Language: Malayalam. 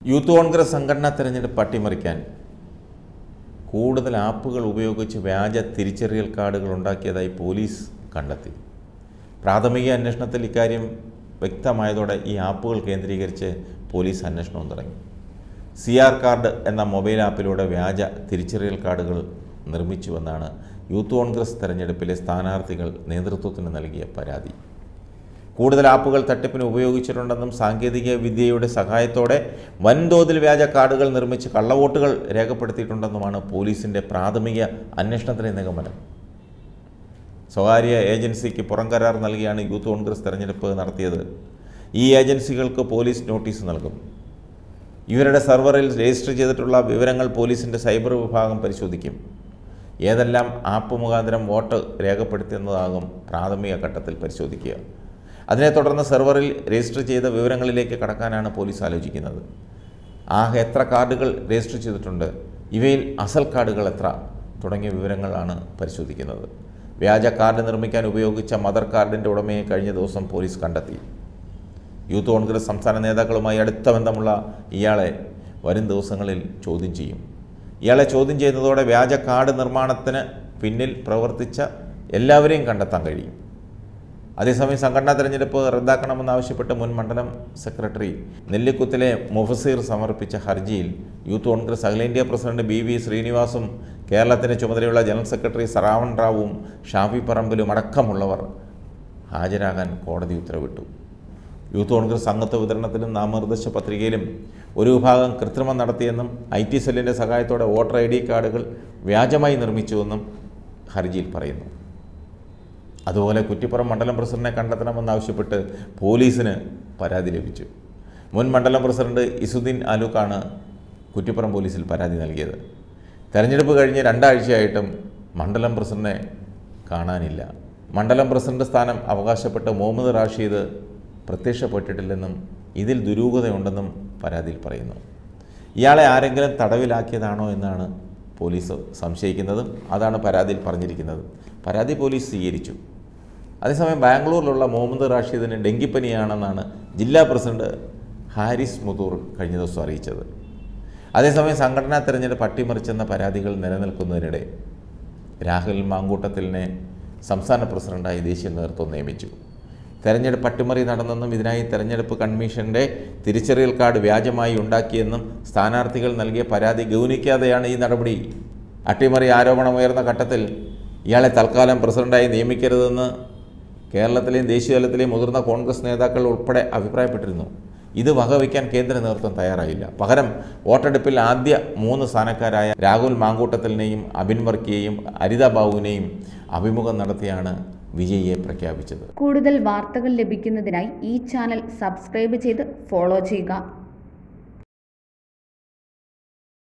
യൂത്ത് കോൺഗ്രസ് സംഘടനാ തെരഞ്ഞെടുപ്പ് അട്ടിമറിക്കാൻ കൂടുതൽ ആപ്പുകൾ ഉപയോഗിച്ച് വ്യാജ തിരിച്ചറിയൽ കാർഡുകൾ ഉണ്ടാക്കിയതായി പോലീസ് കണ്ടെത്തി പ്രാഥമിക അന്വേഷണത്തിൽ ഇക്കാര്യം വ്യക്തമായതോടെ ഈ ആപ്പുകൾ കേന്ദ്രീകരിച്ച് പോലീസ് അന്വേഷണവും തുടങ്ങി സി ആർ കാർഡ് എന്ന മൊബൈൽ ആപ്പിലൂടെ വ്യാജ തിരിച്ചറിയൽ കാർഡുകൾ നിർമ്മിച്ചുവെന്നാണ് യൂത്ത് കോൺഗ്രസ് തെരഞ്ഞെടുപ്പിലെ സ്ഥാനാർത്ഥികൾ നേതൃത്വത്തിന് നൽകിയ പരാതി കൂടുതൽ ആപ്പുകൾ തട്ടിപ്പിന് ഉപയോഗിച്ചിട്ടുണ്ടെന്നും സാങ്കേതിക വിദ്യയുടെ സഹായത്തോടെ വൻതോതിൽ വ്യാജ കാർഡുകൾ നിർമ്മിച്ച് കള്ളവോട്ടുകൾ രേഖപ്പെടുത്തിയിട്ടുണ്ടെന്നുമാണ് പോലീസിൻ്റെ പ്രാഥമിക അന്വേഷണത്തിലെ നിഗമനം സ്വകാര്യ ഏജൻസിക്ക് പുറം കരാർ നൽകിയാണ് യൂത്ത് കോൺഗ്രസ് തെരഞ്ഞെടുപ്പ് നടത്തിയത് ഈ ഏജൻസികൾക്ക് പോലീസ് നോട്ടീസ് നൽകും ഇവരുടെ സെർവറിൽ രജിസ്റ്റർ ചെയ്തിട്ടുള്ള വിവരങ്ങൾ പോലീസിൻ്റെ സൈബർ വിഭാഗം പരിശോധിക്കും ഏതെല്ലാം ആപ്പ് മുഖാന്തരം വോട്ട് രേഖപ്പെടുത്തുന്നതാകും പ്രാഥമിക ഘട്ടത്തിൽ പരിശോധിക്കുക അതിനെ തുടർന്ന് സെർവറിൽ രജിസ്റ്റർ ചെയ്ത വിവരങ്ങളിലേക്ക് കടക്കാനാണ് പോലീസ് ആലോചിക്കുന്നത് ആകെ എത്ര കാർഡുകൾ രജിസ്റ്റർ ചെയ്തിട്ടുണ്ട് ഇവയിൽ അസൽ കാർഡുകൾ എത്ര തുടങ്ങിയ വിവരങ്ങളാണ് പരിശോധിക്കുന്നത് വ്യാജ കാർഡ് നിർമ്മിക്കാൻ ഉപയോഗിച്ച മദർ കാർഡിൻ്റെ ഉടമയെ കഴിഞ്ഞ ദിവസം പോലീസ് കണ്ടെത്തി യൂത്ത് കോൺഗ്രസ് സംസ്ഥാന നേതാക്കളുമായി അടുത്ത ബന്ധമുള്ള ഇയാളെ വരും ദിവസങ്ങളിൽ ചോദ്യം ചെയ്യും ഇയാളെ ചോദ്യം ചെയ്യുന്നതോടെ വ്യാജ കാർഡ് നിർമ്മാണത്തിന് പിന്നിൽ പ്രവർത്തിച്ച എല്ലാവരെയും കണ്ടെത്താൻ കഴിയും അതേസമയം സംഘടനാ തെരഞ്ഞെടുപ്പ് റദ്ദാക്കണമെന്നാവശ്യപ്പെട്ട് മുൻ മണ്ഡലം സെക്രട്ടറി നെല്ലിക്കുത്തിലെ മുഫസീർ സമർപ്പിച്ച ഹർജിയിൽ യൂത്ത് കോൺഗ്രസ് അഖിലേന്ത്യാ പ്രസിഡന്റ് ബി വി ശ്രീനിവാസും കേരളത്തിന് ചുമതലയുള്ള ജനറൽ സെക്രട്ടറി സറാവൺ റാവുവും ഷാഫി പറമ്പിലും അടക്കമുള്ളവർ ഹാജരാകാൻ കോടതി ഉത്തരവിട്ടു യൂത്ത് കോൺഗ്രസ് അംഗത്വ വിതരണത്തിലും നാമനിർദ്ദേശ പത്രികയിലും ഒരു വിഭാഗം കൃത്രിമം നടത്തിയെന്നും ഐ ടി സെല്ലിൻ്റെ സഹായത്തോടെ വോട്ടർ ഐ ഡി കാർഡുകൾ വ്യാജമായി നിർമ്മിച്ചുവെന്നും ഹർജിയിൽ പറയുന്നു അതുപോലെ കുറ്റിപ്പുറം മണ്ഡലം പ്രസിഡന്റിനെ കണ്ടെത്തണമെന്നാവശ്യപ്പെട്ട് പോലീസിന് പരാതി ലഭിച്ചു മുൻ മണ്ഡലം പ്രസിഡന്റ് ഇസുദ്ദീൻ ആലൂക്കാണ് കുറ്റിപ്പുറം പോലീസിൽ പരാതി നൽകിയത് തെരഞ്ഞെടുപ്പ് കഴിഞ്ഞ് രണ്ടാഴ്ചയായിട്ടും മണ്ഡലം പ്രസിഡന്റിനെ കാണാനില്ല മണ്ഡലം പ്രസിഡന്റ് സ്ഥാനം അവകാശപ്പെട്ട് മുഹമ്മദ് റാഷീദ് പ്രത്യക്ഷപ്പെട്ടിട്ടില്ലെന്നും ഇതിൽ ദുരൂഹതയുണ്ടെന്നും പരാതിയിൽ പറയുന്നു ഇയാളെ ആരെങ്കിലും തടവിലാക്കിയതാണോ എന്നാണ് പോലീസ് സംശയിക്കുന്നതും അതാണ് പരാതിയിൽ പറഞ്ഞിരിക്കുന്നത് പരാതി പോലീസ് സ്വീകരിച്ചു അതേസമയം ബാംഗ്ലൂരിലുള്ള മുഹമ്മദ് റാഷീദിന് ഡെങ്കിപ്പനിയാണെന്നാണ് ജില്ലാ പ്രസിഡന്റ് ഹാരിസ് മുതൂർ കഴിഞ്ഞ ദിവസം അറിയിച്ചത് അതേസമയം സംഘടനാ തെരഞ്ഞെടുപ്പ് അട്ടിമറിച്ചെന്ന പരാതികൾ നിലനിൽക്കുന്നതിനിടെ രാഹുൽ മാങ്കൂട്ടത്തിലിനെ സംസ്ഥാന പ്രസിഡന്റായി ദേശീയ നേതൃത്വം നിയമിച്ചു തെരഞ്ഞെടുപ്പ് അട്ടിമറി നടന്നെന്നും ഇതിനായി തെരഞ്ഞെടുപ്പ് കമ്മീഷന്റെ തിരിച്ചറിയൽ കാർഡ് വ്യാജമായി ഉണ്ടാക്കിയെന്നും സ്ഥാനാർത്ഥികൾ നൽകിയ പരാതി ഗൗനിക്കാതെയാണ് ഈ നടപടി അട്ടിമറി ആരോപണമുയർന്ന ഘട്ടത്തിൽ ഇയാളെ തൽക്കാലം പ്രസിഡന്റായി നിയമിക്കരുതെന്ന് കേരളത്തിലെയും ദേശീയതലത്തിലെയും മുതിർന്ന കോൺഗ്രസ് നേതാക്കൾ ഉൾപ്പെടെ അഭിപ്രായപ്പെട്ടിരുന്നു ഇത് വകവയ്ക്കാൻ കേന്ദ്ര നേതൃത്വം തയ്യാറായില്ല പകരം വോട്ടെടുപ്പിൽ ആദ്യ മൂന്ന് സ്ഥാനക്കാരായ രാഹുൽ മാങ്കൂട്ടത്തിലിനെയും അബിൻ വർക്കിയെയും അരിത ബാബുവിനെയും അഭിമുഖം നടത്തിയാണ് വിജയിയെ പ്രഖ്യാപിച്ചത് കൂടുതൽ വാർത്തകൾ ലഭിക്കുന്നതിനായി ഈ ചാനൽ സബ്സ്ക്രൈബ് ചെയ്ത് ഫോളോ ചെയ്യുക